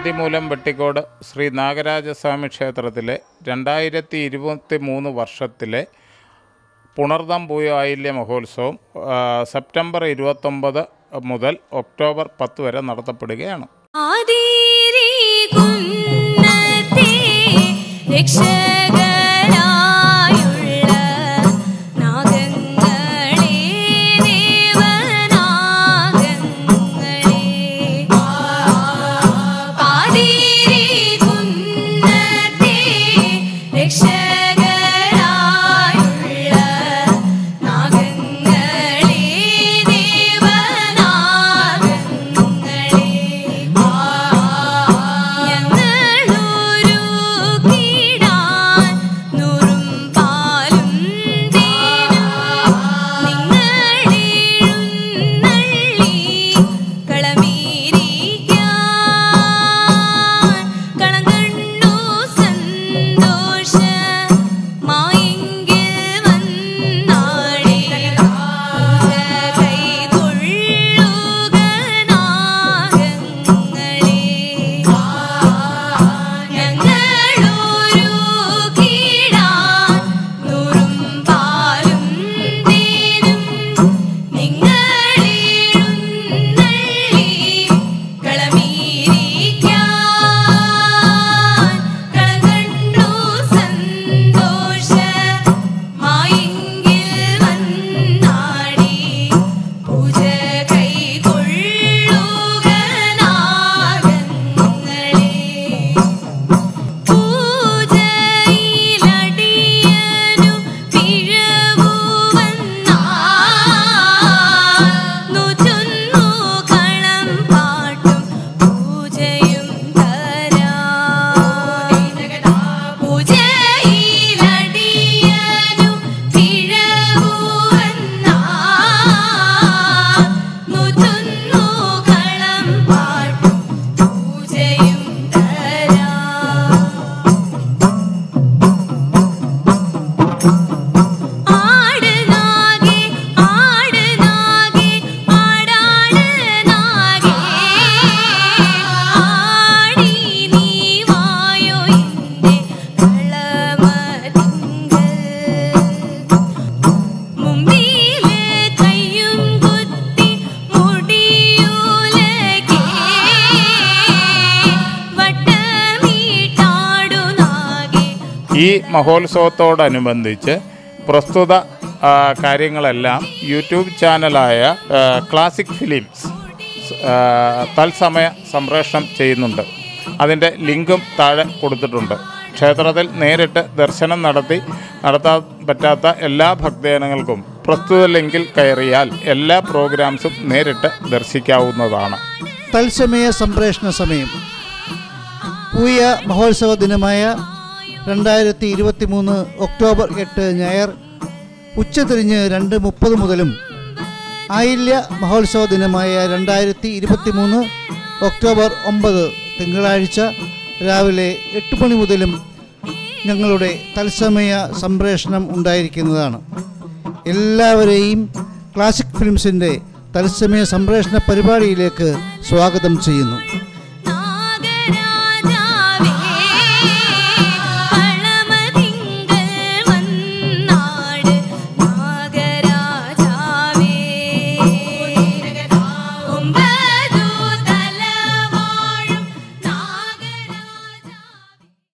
ആദിമൂലം വെട്ടിക്കോട് ശ്രീ നാഗരാജസ്വാമി ക്ഷേത്രത്തിലെ രണ്ടായിരത്തി ഇരുപത്തി മൂന്ന് വർഷത്തിലെ പുണർദം പൂയായില്യ മഹോത്സവം ആ, സെപ്റ്റംബർ ഇരുപത്തൊമ്പത് മുതൽ ഒക്ടോബർ പത്ത് വരെ നടത്തപ്പെടുകയാണ് ആദിരികുന്നത്തെ രക്ഷകരായുള്ള നാഗങ്ങളെ ദേവനാഗങ്ങളെ ആദിരികുന്നത്തെ രക്ഷകരായുള്ള നാഗങ്ങളെ ദേവനാഗങ്ങളെ ഞങ്ങളൊരു കീടാൻ നൂറും പാലും തേനും നിങ്ങളെഴുന്നള്ളി കളമീരിക്കാൻ കളം കണ്ടു സന്തോഷ മായെങ്കിൽ വന്നാടേ കൈകൊള്ളുക നാഗങ്ങളെ ഞങ്ങളൊരു കീടാൻ നൂറും പാലും തേനും നിങ്ങളെഴുന്നള്ളി കളമീരിക്കാൻ കളം കണ്ടു സന്തോഷ മായെങ്കിൽ വന്നാടി പൂജ കൈകൊള്ളുക നാഗങ്ങളെ പൂജയിലടിയനു പിഴവു വന്നാന്നു ചൊന്നു കളം പാട്ടും പൂജയും തരാം പൂജയിലടിയനു പിഴവു വന്നാന്നു ചൊന്നു കളം പാട്ടും പൂജയും തരാം ആട് നാഗേ ആട് നാഗേ ആടാട് നാഗേ ആടി നീ വായോ ഇന്റെ കളമതിങ്കൽ മുമ്പിലെ കയ്യും കുത്തി മുടിയൂലകേ വട്ടമീട്ടാടു നാഗേ ഈ മഹോത്സവത്തോടനുബന്ധിച്ച് പ്രസ്തുത ആ, കാര്യങ്ങളെല്ലാം യൂട്യൂബ് ചാനലായ ആ, ക്ലാസിക് ഫിലിംസ് ആ, തത്സമയ സംപ്രേഷണം ചെയ്യുന്നുണ്ട് അതിൻ്റെ ലിങ്കും താഴെ കൊടുത്തിട്ടുണ്ട് ക്ഷേത്രത്തിൽ നേരിട്ട് ദർശനം നടത്തി നടത്താൻ പറ്റാത്ത എല്ലാ ഭക്തജനങ്ങൾക്കും പ്രസ്തുത ലിങ്കിൽ കയറിയാൽ എല്ലാ പ്രോഗ്രാംസും നേരിട്ട് ദർശിക്കാവുന്നതാണ് തത്സമയ സംപ്രേഷണ സമയം പൂയ മഹോത്സവ ദിനമായ രണ്ടായിരത്തി ഇരുപത്തി മൂന്ന് ഒക്ടോബർ എട്ട് ഞായർ ഉച്ചതിരിഞ്ഞ് രണ്ട് മുപ്പത് മുതലും ആയില്യ മഹോത്സവ ദിനമായ രണ്ടായിരത്തി ഇരുപത്തി മൂന്ന് ഒക്ടോബർ ഒമ്പത് തിങ്കളാഴ്ച രാവിലെ എട്ട് മണി മുതലും ഞങ്ങളുടെ തത്സമയ സംപ്രേഷണം ഉണ്ടായിരിക്കുന്നതാണ് എല്ലാവരെയും ക്ലാസിക് ഫിലിംസിൻ്റെ തത്സമയ സംപ്രേഷണ പരിപാടിയിലേക്ക് സ്വാഗതം ചെയ്യുന്നു